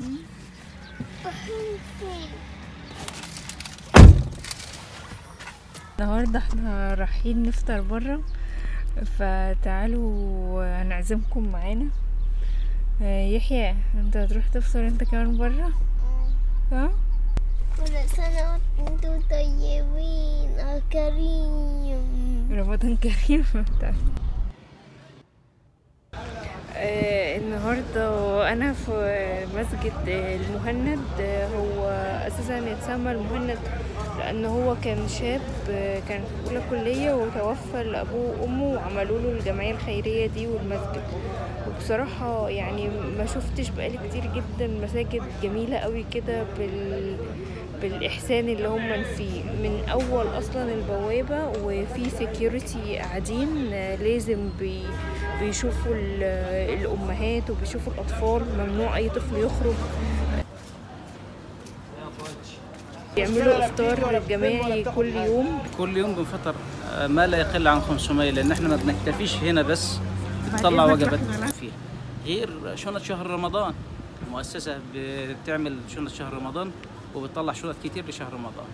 النهاردة احنا رايحين نفطر برا فتعالوا هنعزمكم معانا آه، يحيى انت هتروح تفطر انت كمان برا ها كل سنة وانتم طيبين يا كريم رمضان كريم تعال. آه، النهارده انا في مسجد المهند آه، هو اساسا يتسمى المهند لان هو كان شاب آه، كان في اولى كليه وتوفى لابوه وامه وعملوا له الجمعيه الخيريه دي والمسجد وبصراحه يعني ما شفتش بقالي كتير جدا مساجد جميله قوي كده بال بالاحسان اللي هم فيه من اول اصلا البوابه وفي سكيورتي قاعدين آه، لازم بي بيشوفوا ال- الامهات وبيشوفوا الاطفال ممنوع اي طفل يخرج بيعملوا افطار جماعي كل يوم كل يوم بنفطر آه، ما لا يقل عن 500 لان احنا ما بنكتفيش هنا بس بتطلع بعدين وجبات بنروح فيها غير شنط شهر رمضان مؤسسة بتعمل شنط شهر رمضان وبتطلع شنط كتير لشهر رمضان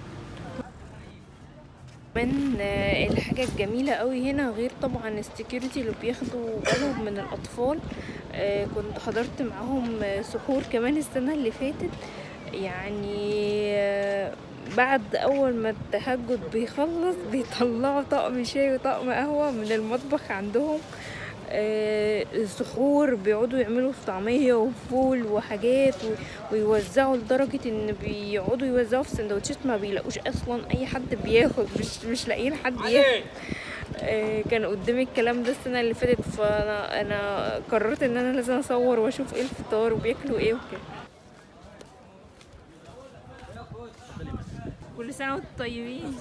من آه، الحاجة الجميلة قوي هنا غير طبعا السكيورتي اللي بياخدوا بالهم من الأطفال آه، كنت حضرت معاهم آه، سحور كمان السنة اللي فاتت يعني آه، بعد أول ما التهجد بيخلص بيطلعوا طقم شاي وطقم قهوة من المطبخ عندهم آه، السحور بيقعدوا يعملوا في طعمية وفول وحاجات و- ويوزعوا لدرجة ان بيقعدوا يوزعوا في سندوتشات ما بيلاقوش اصلا اي حد بياخد مش مش لاقيين حد ياخد آه، كان قدامي الكلام ده السنة اللي فاتت فانا انا قررت ان انا لازم اصور واشوف ايه الفطار وبياكلوا ايه وكده كل سنة وانتم طيبين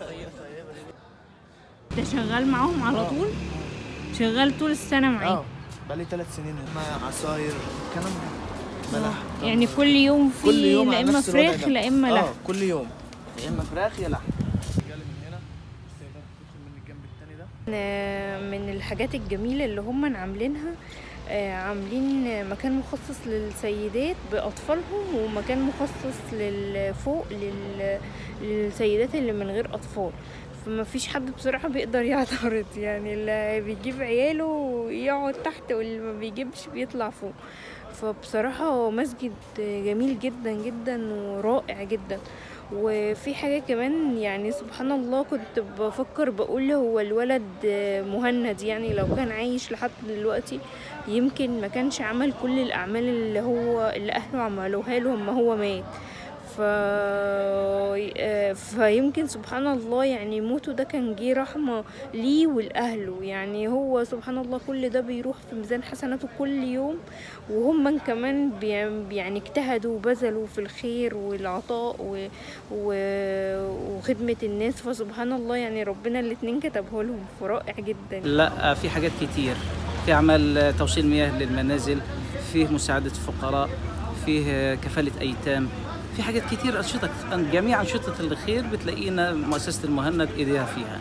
انت شغال معاهم على طول شغال طول السنة معاهم اه بقالي ثلاث سنين هنا عصاير كلام ملح يعني كل يوم في كل يوم لا على اما نفس الوضع فراخ ده. لا اما لحم اه كل يوم يا اما فراخ يا لحم جالي من هنا السيدات بتدخل من الجنب التاني ده آه، من الحاجات الجميلة اللي هم عاملينها آه، عاملين مكان مخصص للسيدات بأطفالهم ومكان مخصص للفوق لل... للسيدات اللي من غير أطفال فما فيش حد بصراحة بيقدر يعترض يعني اللي بيجيب عياله يقعد تحت واللي ما بيجيبش بيطلع فوق فبصراحة هو مسجد جميل جدا جدا ورائع جدا وفي حاجة كمان يعني سبحان الله كنت بفكر بقول هو الولد مهند يعني لو كان عايش لحد دلوقتي يمكن ما كانش عمل كل الأعمال اللي هو اللي أهله عملوها له اما هو مات ف... آه، فيمكن سبحان الله يعني موته ده كان جه رحمة ليه ولأهله يعني هو سبحان الله كل ده بيروح في ميزان حسناته كل يوم وهم كمان بي- يعني اجتهدوا وبذلوا في الخير والعطاء و... و... وخدمة الناس فسبحان الله يعني ربنا الاتنين كتبه لهم فرائع جدا لا في حاجات كتير في عمل توصيل مياه للمنازل فيه مساعدة الفقراء فيه كفالة أيتام في حاجات كتير أنشطة جميع أنشطة الخير بتلاقينا مؤسسة المهند إيديها فيها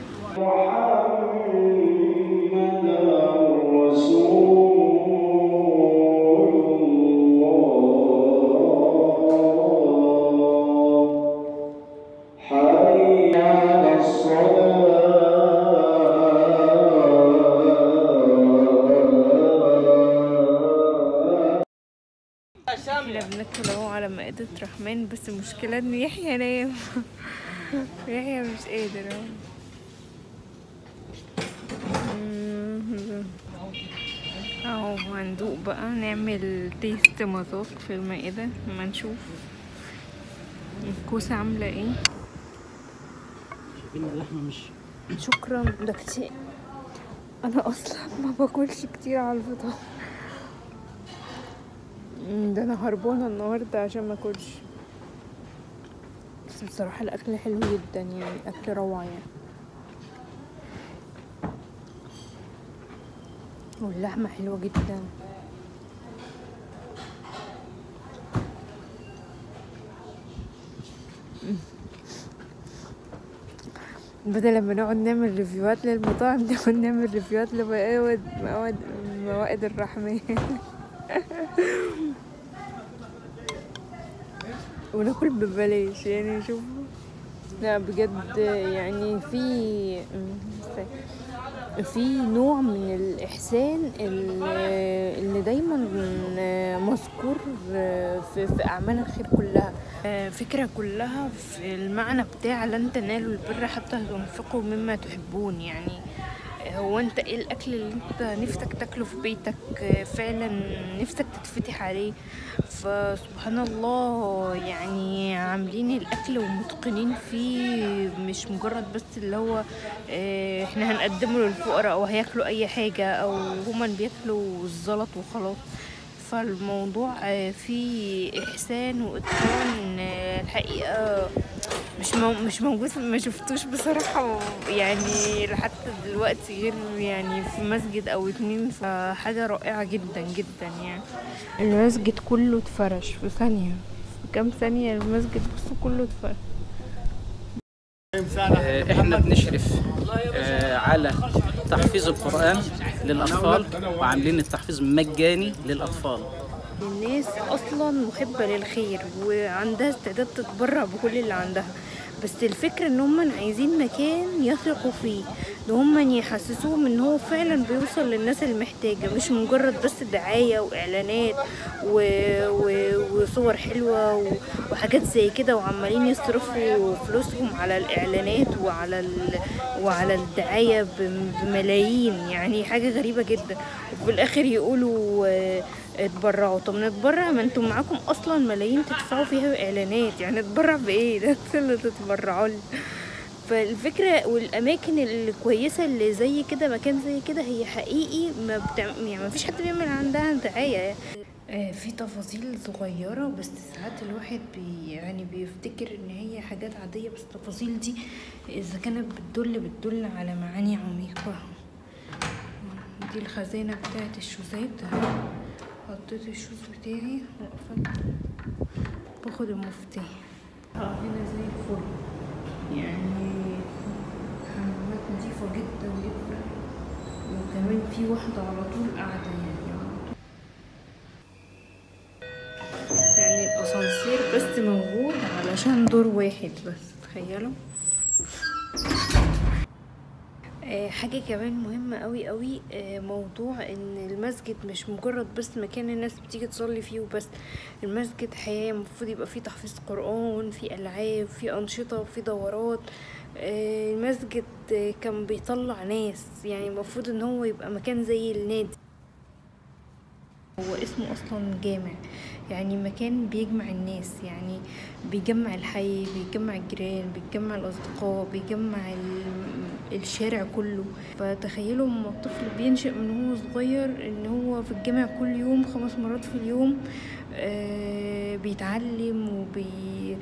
احنا بناكل اهو على مائدة رحمن بس المشكلة ان يحيى نايم يحيى مش قادر اهو مم. اهو هندوق بقى نعمل تيست مذاق في المائدة اما نشوف الكوسة عاملة ايه اللحمة مش شكرا ده كتير انا اصلا ما باكلش كتير على الفطار مم، ده انا هربانه النهارده عشان ما اكلش بس بصراحه الاكل حلو جدا يعني اكل روعه يعني واللحمه حلوه جدا مم. بدل لما نقعد نعمل ريفيوهات للمطاعم نقعد نعمل ريفيوهات لمواد مواد موائد الرحمن وناكل ببلاش يعني شوفوا لا بجد يعني في في نوع من الإحسان اللي اللي دايما مذكور في, في أعمال الخير كلها فكرة كلها في المعنى بتاع لن تنالوا البر حتى تنفقوا مما تحبون يعني هو انت ايه الاكل اللي انت نفسك تاكله في بيتك فعلا نفسك تتفتح عليه فسبحان الله يعني عاملين الاكل ومتقنين فيه مش مجرد بس اللي هو اه احنا هنقدمه للفقراء او هياكلوا اي حاجة او هما بياكلوا الزلط وخلاص فالموضوع اه فيه احسان واتقان اه الحقيقة مش مو مش موجود ما شفتوش بصراحة يعني لحد دلوقتي غير يعني في مسجد أو اتنين فحاجة رائعة جدا جدا يعني المسجد كله اتفرش في ثانية في كام ثانية المسجد بصوا كله اتفرش آه، احنا بنشرف آه، على تحفيظ القرآن للأطفال وعاملين التحفيظ مجاني للأطفال الناس اصلا محبه للخير وعندها استعداد تتبرع بكل اللي عندها بس الفكرة ان هم عايزين مكان يثقوا فيه ان هم يحسسوهم ان هو فعلا بيوصل للناس المحتاجة مش مجرد بس دعاية واعلانات و... و... وصور حلوة و... وحاجات زي كده وعمالين يصرفوا فلوسهم على الاعلانات وعلى ال... وعلى الدعاية بملايين يعني حاجة غريبة جدا وفي الاخر يقولوا اتبرعوا طب نتبرع ما انتم معاكم اصلا ملايين تدفعوا فيها اعلانات يعني نتبرع بايه ده اللي تتبرعوا لي فالفكرة والأماكن الكويسة اللي زي كده مكان زي كده هي حقيقي ما بتع... يعني ما فيش حد بيعمل عندها دعاية آه في تفاصيل صغيرة بس ساعات الواحد بي يعني بيفتكر ان هي حاجات عادية بس التفاصيل دي اذا كانت بتدل بتدل على معاني عميقة دي الخزانة بتاعت الشوزات حطيت الشوز بتاعي وقفلت باخد المفتاح اه هنا زي الفل يعني حمامات نظيفة جدا جدا وكمان في واحدة على طول قاعدة يعني على طول يعني الأسانسير بس موجود علشان دور واحد بس تخيلوا حاجة كمان مهمة قوي قوي موضوع ان المسجد مش مجرد بس مكان الناس بتيجي تصلي فيه وبس المسجد حياة المفروض يبقى فيه تحفيظ قرآن فيه ألعاب فيه أنشطة فيه دورات المسجد كان بيطلع ناس يعني المفروض ان هو يبقى مكان زي النادي هو اسمه اصلا جامع يعني مكان بيجمع الناس يعني بيجمع الحي بيجمع الجيران بيجمع الاصدقاء بيجمع الشارع كله فتخيلوا لما الطفل بينشأ من هو صغير ان هو في الجامع كل يوم خمس مرات في اليوم آه بيتعلم وبي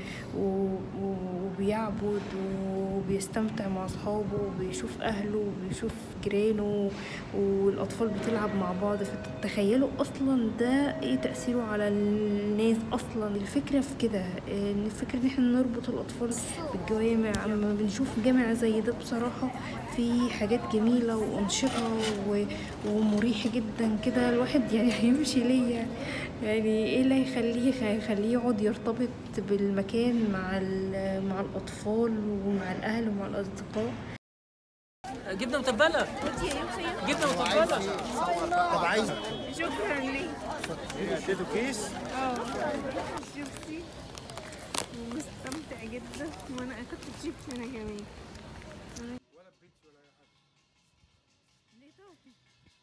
وبيعبد وبيستمتع مع اصحابه وبيشوف اهله وبيشوف جيرانه والاطفال بتلعب مع بعض فتخيلوا اصلا ده ايه تاثيره على الناس اصلا الفكره في كده ان الفكره ان احنا نربط الاطفال بالجوامع اما بنشوف جامع زي ده بصراحه في حاجات جميله وانشطه ومريحه جدا كده الواحد يعني هيمشي ليه يعني ايه اللي هيخليه هيخليه يقعد يرتبط بالمكان مع مع الاطفال ومع الاهل ومع الاصدقاء جبنه متبله جبنه متبله طب عايز شكرا ليك اديته كيس اه شفتي ومستمتع جدا وانا اخدت الشيبس انا كمان ولا بيتش ولا اي حاجه ليه طب